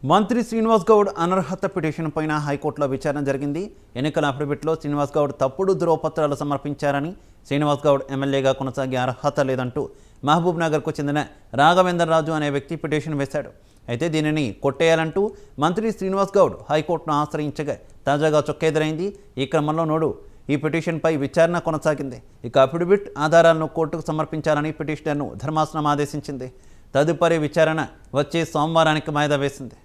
మంత్రి శ్రీనివాస్ గౌడ్ అనర్హత పిటిషన్ పైన హైకోర్టులో విచారణ జరిగింది ఎన్నికల అఫిడవిట్లో శ్రీనివాస్ గౌడ్ తప్పుడు ధృవపత్రాలు సమర్పించారని శ్రీనివాస్ గౌడ్ ఎమ్మెల్యేగా కొనసాగే అర్హత లేదంటూ మహబూబ్ నగర్కు చెందిన రాఘవేందర్ రాజు అనే వ్యక్తి పిటిషన్ వేశాడు అయితే దీనిని కొట్టేయాలంటూ మంత్రి శ్రీనివాస్ గౌడ్ హైకోర్టును ఆశ్రయించగా తాజాగా చొక్కెదురైంది ఈ క్రమంలో నోడు ఈ పిటిషన్పై విచారణ కొనసాగింది ఇక అఫిడవిట్ ఆధారాలను కోర్టుకు సమర్పించాలని పిటిషనర్ను ధర్మాసనం ఆదేశించింది తదుపరి విచారణ వచ్చే సోమవారానికి వాయిదా వేసింది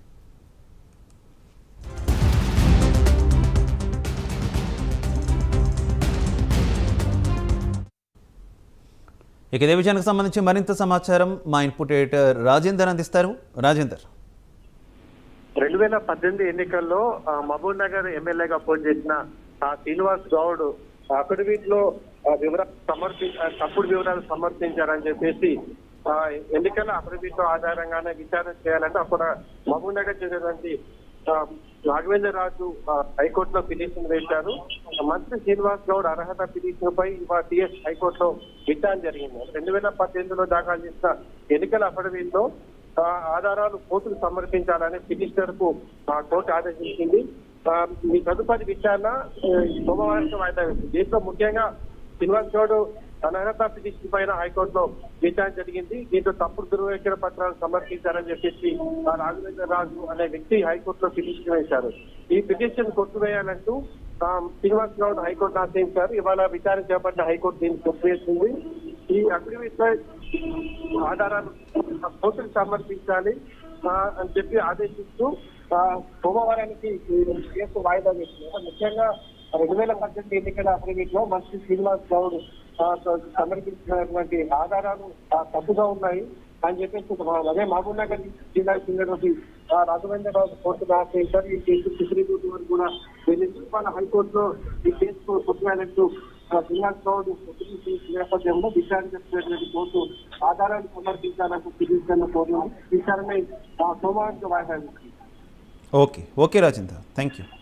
ఇక ఇదే విషయానికి సంబంధించి మరింత సమాచారం మా ఇన్పుట్ ఎడిటర్ రాజేందర్ అందిస్తారు రాజేందర్ రెండు వేల పద్దెనిమిది ఎన్నికల్లో ఆ, మహబూబ్ నగర్ ఎమ్మెల్యేగా పోటీ చేసిన ఆ, శ్రీనివాస్ గౌడ్ అఫిడవిట్ లో ఆ, వివరాలు సమర్పి ఆ, తప్పుడు వివరాలు సమర్పించారని చెప్పేసి ఆ, ఎన్నికల అఫిడవిట్ లో ఆధారంగానే విచారణ చేయాలంటే అప్పుడు మహబూబ్ నగర్ చెందినటువంటి ఆ, రాఘవేంద్ర రాజు ఆ, హైకోర్టులో పిటిషన్ వేశారు మంత్రి శ్రీనివాస్ గౌడ్ అర్హత పిటిషన్ పై ఇవాళ టీఎస్ హైకోర్టులో విచారణ జరిగింది రెండు వేల పద్దెనిమిదిలో దాఖలు చేసిన ఎన్నికల అఫిడవిట్ లో ఆ, ఆధారాలు కోర్టుకు సమర్పించాలని పిటిషనర్ కు ఆ, కోర్టు ఆదేశించింది ఆ, మీ తదుపరి విచారణ ఆ, సోమవారం వాయిదా వేసింది దీంట్లో ముఖ్యంగా శ్రీనివాస్ గౌడ్ అనర్హత పిటిషన్ పైన హైకోర్టులో విచారణ జరిగింది దీంట్లో తప్పుడు ధృవీకరణ పత్రాలు సమర్పించారని చెప్పేసి ఆ రాఘవేంద్ర రాజు అనే వ్యక్తి హైకోర్టులో పిటిషన్ వేశారు ఈ పిటిషన్ కొట్టువేయాలంటూ ఆ, శ్రీనివాస్ గౌడ్ హైకోర్టు ఆశ్రయించారు ఇవాళ విచారణ చేపట్టిన హైకోర్టు దీన్ని కొట్టువేసింది ఈ అఫిడవిట్ పై ఆధారాలు కోర్టుకు సమర్పించాలి ఆ, అని చెప్పి ఆదేశిస్తూ ఆ, సోమవారానికి ఈ కేసు వాయిదా వేసింది ముఖ్యంగా రెండు వేల పద్దెనిమిది ఎన్నికల అఫిడవిట్ లో మంత్రి శ్రీనివాస్ గౌడ్ ఆ, సమర్పించినటువంటి ఆధారాలు ఆ, తప్పుగా ఉన్నాయి అని చెప్పేసి ఒక అదే మహబూబ్ నగర్ జిల్లాకు చెందినటువంటి ఆ, రాఘవేంద్ర రావు కోర్టును ఆశ్రయించారు ఈ కేసు సుప్రీంకోర్టు వరకు కూడా వెళ్ళింది వాళ్ళ హైకోర్టులో ఈ కేసు కొట్టువేయాలంటూ శ్రీనివాస్ గౌడ్ పిటిషన్ నేపథ్యంలో విచారణ చేసినటువంటి కోర్టు ఆధారాలు సమర్పించాలంటూ పిటిషన్ కోరిన విచారణ ఆ, సోమవారం వాయిదా వేసింది. Okay okay Rajender thank you